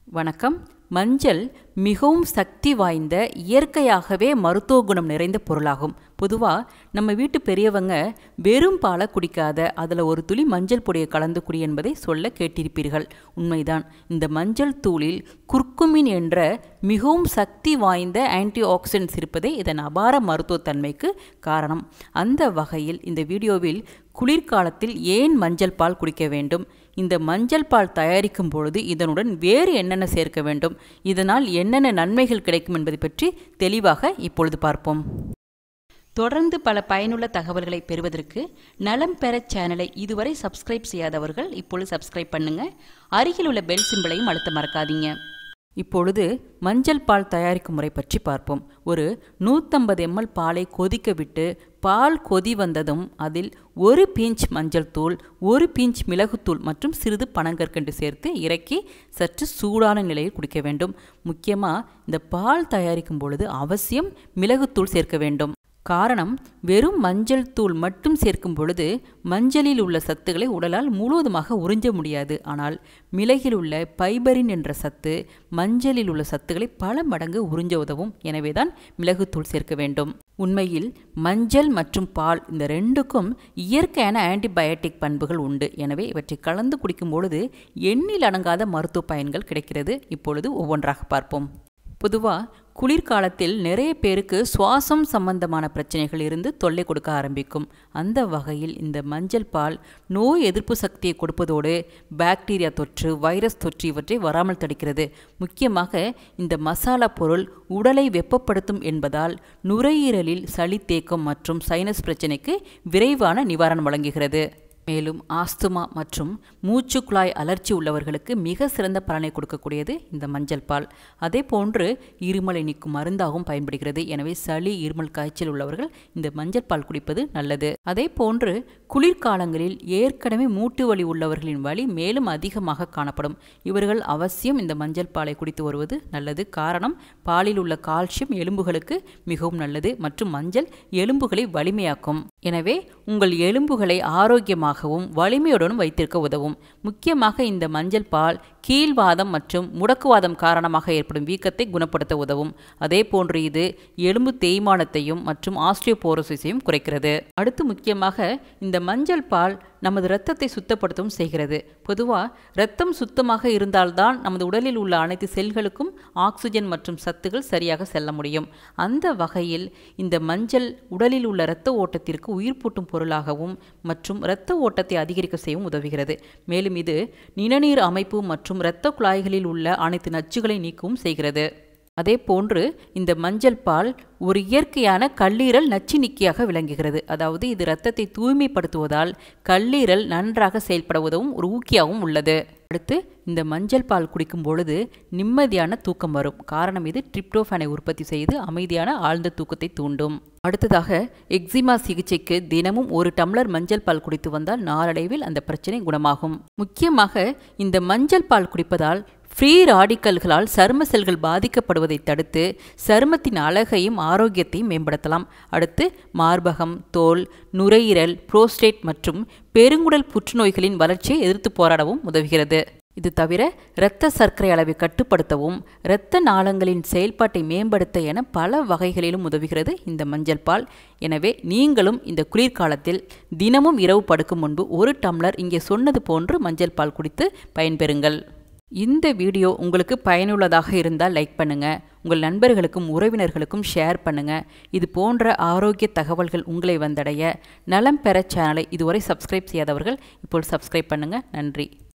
வணக்கம் மஞ்சள் மிகவும் சக்தி வாய்ந்த இயற்கையாகவே மருத்துவ குணம் நிறைந்த பொருளாகும் பொதுவாக நம்ம வீட்டு பெரியவங்க வெறும் பாலை குடிக்காத அதில் ஒரு துளி மஞ்சள் பொடியை கலந்து குடி என்பதை சொல்ல கேட்டிருப்பீர்கள் உண்மைதான் இந்த மஞ்சள் தூளில் குர்குமின் என்ற மிகவும் சக்தி வாய்ந்த ஆன்டி ஆக்சிடென்ட்ஸ் இருப்பதே இதன் அபார மருத்துவத்தன்மைக்கு காரணம் அந்த வகையில் இந்த வீடியோவில் குளிர்காலத்தில் ஏன் மஞ்சள் பால் குடிக்க வேண்டும் இந்த மஞ்சள் பால் தயாரிக்கும் பொழுது இதனுடன் வேறு என்னென்ன சேர்க்க வேண்டும் இதனால் என்னென்ன நன்மைகள் கிடைக்கும் என்பதை பற்றி தெளிவாக இப்பொழுது பார்ப்போம் தொடர்ந்து பல பயனுள்ள தகவல்களை பெறுவதற்கு நலம் பெற சேனலை இதுவரை சப்ஸ்கிரைப் செய்யாதவர்கள் இப்பொழுது சப்ஸ்கிரைப் பண்ணுங்க அருகில் உள்ள பெல் சிம்பிளையும் அழுத்த மறக்காதீங்க இப்பொழுது மஞ்சள் பால் தயாரிக்கும் முறை பற்றி பார்ப்போம் ஒரு நூற்றம்பது எம்எல் பாலை கொதிக்க விட்டு பால் கொதி வந்ததும் அதில் ஒரு பீஞ்ச் மஞ்சள் தூள் ஒரு பீஞ்ச் மிளகுத்தூள் மற்றும் சிறிது பனங்கற்கண்டு சேர்த்து இறக்கி சற்று சூடான நிலையில் குடிக்க வேண்டும் முக்கியமாக இந்த பால் தயாரிக்கும் பொழுது அவசியம் மிளகுத்தூள் சேர்க்க வேண்டும் காரணம் வெறும் மஞ்சள் தூள் மட்டும் சேர்க்கும் பொழுது மஞ்சளில் உள்ள சத்துக்களை உடலால் முழுவதுமாக உறிஞ்ச முடியாது ஆனால் மிளகில் உள்ள பைபரின் என்ற சத்து மஞ்சளில் உள்ள சத்துக்களை பல மடங்கு உறிஞ்ச உதவும் எனவேதான் மிளகுத்தூள் சேர்க்க வேண்டும் உண்மையில் மஞ்சள் மற்றும் பால் இந்த ரெண்டுக்கும் இயற்கையான ஆன்டிபயோட்டிக் பண்புகள் உண்டு எனவே இவற்றை கலந்து குடிக்கும் பொழுது எண்ணில் அடங்காத மருத்துவ பயன்கள் கிடைக்கிறது இப்பொழுது ஒவ்வொன்றாக பார்ப்போம் பொதுவாக குளிர்காலத்தில் நிறைய பேருக்கு சுவாசம் சம்பந்தமான பிரச்சனைகள் இருந்து தொல்லை கொடுக்க ஆரம்பிக்கும் அந்த வகையில் இந்த மஞ்சள் பால் நோய் எதிர்ப்பு சக்தியை கொடுப்பதோடு பாக்டீரியா தொற்று வைரஸ் தொற்று இவற்றை வராமல் தடுக்கிறது முக்கியமாக இந்த மசாலா பொருள் உடலை வெப்பப்படுத்தும் என்பதால் நுரையீரலில் சளி தேக்கம் மற்றும் சைனஸ் பிரச்சனைக்கு விரைவான நிவாரணம் வழங்குகிறது மேலும் ஆஸ்துமா மற்றும் மூச்சு குழாய் அலர்ச்சி உள்ளவர்களுக்கு மிக சிறந்த பலனை கொடுக்கக்கூடியது இந்த மஞ்சள் பால் அதே போன்று இருமலை நீக்கும் மருந்தாகவும் பயன்படுகிறது எனவே சளி இருமல் காய்ச்சல் உள்ளவர்கள் இந்த மஞ்சள் பால் குடிப்பது நல்லது அதே போன்று குளிர்காலங்களில் ஏற்கனவே மூட்டு வலி உள்ளவர்களின் வலி மேலும் அதிகமாக காணப்படும் இவர்கள் அவசியம் இந்த மஞ்சள் பாலை குடித்து வருவது நல்லது காரணம் பாலில் உள்ள கால்சியம் எலும்புகளுக்கு மிகவும் நல்லது மற்றும் மஞ்சள் எலும்புகளை வலிமையாக்கும் எனவே உங்கள் எலும்புகளை ஆரோக்கியமாக ஆகவும் வலிமையுடனும் வைத்திருக்க உதவும் முக்கியமாக இந்த மஞ்சள் பால் கீழ்வாதம் மற்றும் முடக்குவாதம் காரணமாக ஏற்படும் வீக்கத்தை குணப்படுத்த உதவும் அதே போன்று இது எலும்பு தேய்மானத்தையும் மற்றும் ஆஸ்ட்ரியோபோரோசிஸையும் குறைக்கிறது அடுத்து முக்கியமாக இந்த மஞ்சள் பால் நமது இரத்தத்தை சுத்தப்படுத்தவும் செய்கிறது பொதுவாக இரத்தம் சுத்தமாக இருந்தால்தான் நமது உடலில் உள்ள அனைத்து செல்களுக்கும் ஆக்சிஜன் மற்றும் சத்துகள் சரியாக செல்ல முடியும் அந்த வகையில் இந்த மஞ்சள் உடலில் உள்ள இரத்த ஓட்டத்திற்கு உயிர்ப்பூட்டும் பொருளாகவும் மற்றும் இரத்த ஓட்டத்தை அதிகரிக்க செய்யவும் உதவுகிறது மேலும் இது நிணநீர் அமைப்பு மற்றும் இரத்த குழாய்களில் உள்ள அனைத்து நச்சுகளை நீக்கவும் செய்கிறது அதே போன்று இந்த மஞ்சள் பால் ஒரு இயற்கையான கல்லீரல் நச்சு நிக்கியாக விளங்குகிறது அதாவது இது இரத்தத்தை தூய்மைப்படுத்துவதால் கல்லீரல் நன்றாக செயல்பட உதவும் ஒரு ஊக்கியாகவும் உள்ளது அடுத்து இந்த மஞ்சள் பால் குடிக்கும் பொழுது நிம்மதியான தூக்கம் வரும் காரணம் இது ட்ரிப்டோஃபானை உற்பத்தி செய்து அமைதியான ஆழ்ந்த தூக்கத்தை தூண்டும் அடுத்ததாக எக்ஸிமா சிகிச்சைக்கு தினமும் ஒரு டம்ளர் மஞ்சள் பால் குடித்து வந்தால் நாளடைவில் அந்த பிரச்சனை குணமாகும் முக்கியமாக இந்த மஞ்சள் பால் குடிப்பதால் ஃப்ரீ ராடிக்கல்களால் சரும செல்கள் பாதிக்கப்படுவதை தடுத்து சருமத்தின் அழகையும் ஆரோக்கியத்தையும் மேம்படுத்தலாம் அடுத்து மார்பகம் தோல் நுரையீரல் புரோஸ்டேட் மற்றும் பெருங்குடல் புற்றுநோய்களின் வளர்ச்சியை எதிர்த்து போராடவும் உதவுகிறது இது தவிர இரத்த சர்க்கரை அளவை கட்டுப்படுத்தவும் இரத்த நாளங்களின் செயல்பாட்டை மேம்படுத்த என பல வகைகளிலும் உதவுகிறது இந்த மஞ்சள் பால் எனவே நீங்களும் இந்த குளிர்காலத்தில் தினமும் இரவு படுக்கும் முன்பு ஒரு டம்ளர் இங்கே சொன்னது போன்று மஞ்சள் பால் குடித்து பயன்பெறுங்கள் இந்த வீடியோ உங்களுக்கு பயனுள்ளதாக இருந்தால் லைக் பண்ணுங்கள் உங்கள் நண்பர்களுக்கும் உறவினர்களுக்கும் ஷேர் பண்ணுங்கள் இது போன்ற ஆரோக்கிய தகவல்கள் உங்களை வந்தடைய நலம் பெற சேனலை இதுவரை சப்ஸ்கிரைப் செய்யாதவர்கள் இப்போது சப்ஸ்கிரைப் பண்ணுங்கள் நன்றி